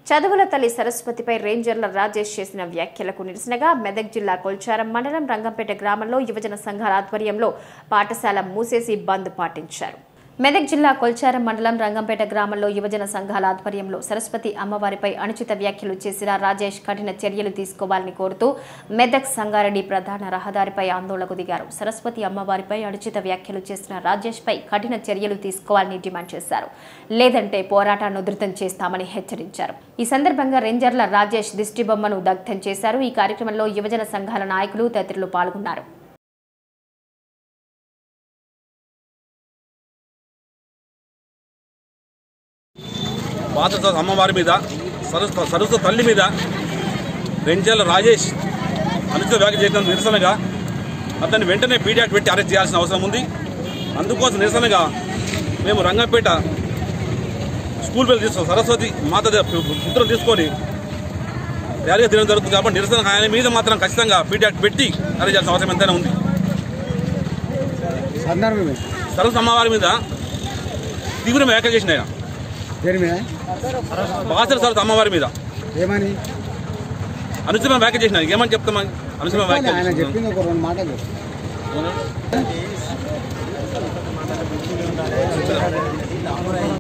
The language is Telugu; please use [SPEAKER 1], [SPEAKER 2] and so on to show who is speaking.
[SPEAKER 1] చదువుల తల్లి సరస్వతిపై రేంజర్ల రాజేష్ చేసిన వ్యాఖ్యలకు నిరసనగా మెదక్ జిల్లా కొల్చారం మండలం రంగంపేట గ్రామంలో యువజన సంఘాల ఆధ్వర్యంలో పాఠశాల మూసేసి బంద్ పాటించారు మెదక్ జిల్లా కొల్చారం మండలం రంగంపేట గ్రామంలో యువజన సంఘాల ఆధ్వర్యంలో సరస్వతి అమ్మవారిపై అనుచిత వ్యాఖ్యలు చేసిన రాజేష్ కఠిన చర్యలు తీసుకోవాలని కోరుతూ మెదక్ సంగారెడ్డి ప్రధాన రహదారిపై ఆందోళనకు దిగారు సరస్వతి అమ్మవారిపై అనుచిత వ్యాఖ్యలు చేసిన రాజేష్ పై కఠిన చర్యలు తీసుకోవాలని డిమాండ్ చేశారు లేదంటే పోరాటాన్ని ఉధృతం చేస్తామని హెచ్చరించారు ఈ సందర్భంగా రేంజర్ల రాజేష్ దిష్టిబొమ్మను దగ్ధం చేశారు ఈ కార్యక్రమంలో యువజన సంఘాల నాయకులు తదితరులు పాల్గొన్నారు
[SPEAKER 2] పాత అమ్మవారి మీద సరస్వ సరస్వ తల్లి మీద రెంజల రాజేష్ అనుచిత వ్యాఖ్య చేయడం నిరసనగా అతన్ని వెంటనే పీడియాట్ పెట్టి అరెస్ట్ చేయాల్సిన అవసరం ఉంది అందుకోసం నిరసనగా మేము రంగంపేట స్కూల్ పిల్లలు తీసుకో సరస్వతి మాత ద- పుత్రం తీసుకొని ర్యాలీగా తినడం జరుగుతుంది కాబట్టి నిరసన ఆయన మీద మాత్రం ఖచ్చితంగా పీడియాట్ పెట్టి అరెస్ట్ చేయాల్సిన అవసరం ఎంతైనా ఉంది
[SPEAKER 3] సందర్భమే
[SPEAKER 2] సరస్వతి అమ్మవారి మీద తీవ్ర వ్యాఖ్య చేసిన ఆయన
[SPEAKER 3] దేని మీద
[SPEAKER 2] బాసర సరస్వతి అమ్మవారి మీద
[SPEAKER 3] ఏమని
[SPEAKER 2] అనుచితమైన వ్యాఖ్య చేసిన ఏమని చెప్తాం అనుచితమైన వ్యాఖ్య
[SPEAKER 3] ఆయన
[SPEAKER 2] చేసిన.
[SPEAKER 3] చెప్పింది ఒక రెండు మాటలు
[SPEAKER 2] అవునా?